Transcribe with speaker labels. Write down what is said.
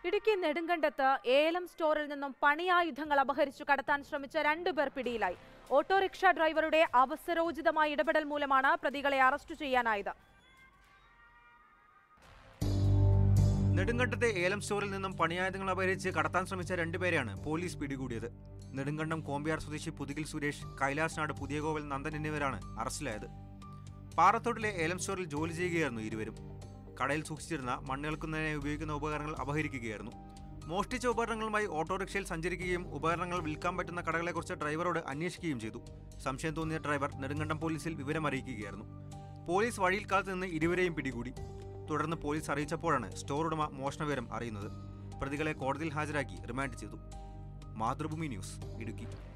Speaker 1: ഇടുക്കി നെടുങ്കണ്ടത്ത് ഏലം സ്റ്റോറിൽ നിന്നും പണിയായുധങ്ങൾ അപഹരിച്ചു കടത്താൻ ശ്രമിച്ച രണ്ടുപേർ പിടിയിലായി ഓട്ടോറിക്ഷ ഡ്രൈവറുടെ അവസരോചിതമായ ഇടപെടൽ മൂലമാണ് പ്രതികളെ അറസ്റ്റ് ചെയ്യാനായത്
Speaker 2: നെടുങ്കണ്ടത്തെ ഏലം സ്റ്റോറിൽ നിന്നും പണിയായുധങ്ങൾ അപഹരിച്ച് കടത്താൻ ശ്രമിച്ച രണ്ടുപേരെയാണ് പോലീസ് പിടികൂടിയത് നെടുങ്കണ്ടം കോമ്പിയാർ സ്വദേശി പുതുകിൽ സുരേഷ് കൈലാസ്നാട് പുതിയകോവിൽ നന്ദൻ എന്നിവരാണ് അറസ്റ്റിലായത് പാറത്തോട്ടിലെ ഏലം സ്റ്റോറിൽ ജോലി ചെയ്യുകയായിരുന്നു ഇരുവരും കടയിൽ സൂക്ഷിച്ചിരുന്ന മണ്ണിളക്കുന്നതിനായി ഉപയോഗിക്കുന്ന ഉപകരണങ്ങൾ അപഹരിക്കുകയായിരുന്നു മോഷ്ടിച്ച ഉപകരണങ്ങളുമായി ഓട്ടോറിക്ഷയിൽ സഞ്ചരിക്കുകയും ഉപകരണങ്ങൾ വിൽക്കാൻ പറ്റുന്ന കടകളെക്കുറിച്ച് ഡ്രൈവറോട് അന്വേഷിക്കുകയും ചെയ്തു സംശയം തോന്നിയ ഡ്രൈവർ നെടുങ്കണ്ടം പോലീസിൽ വിവരം അറിയിക്കുകയായിരുന്നു പോലീസ് വഴിയിൽ കാലത്ത് നിന്ന് ഇരുവരെയും പിടികൂടി തുടർന്ന് പോലീസ് അറിയിച്ചപ്പോഴാണ് സ്റ്റോർ ഉടമ മോഷണവിവരം അറിയുന്നത് പ്രതികളെ കോടതിയിൽ ഹാജരാക്കി റിമാൻഡ് ചെയ്തു മാതൃഭൂമി ന്യൂസ് ഇടുക്കി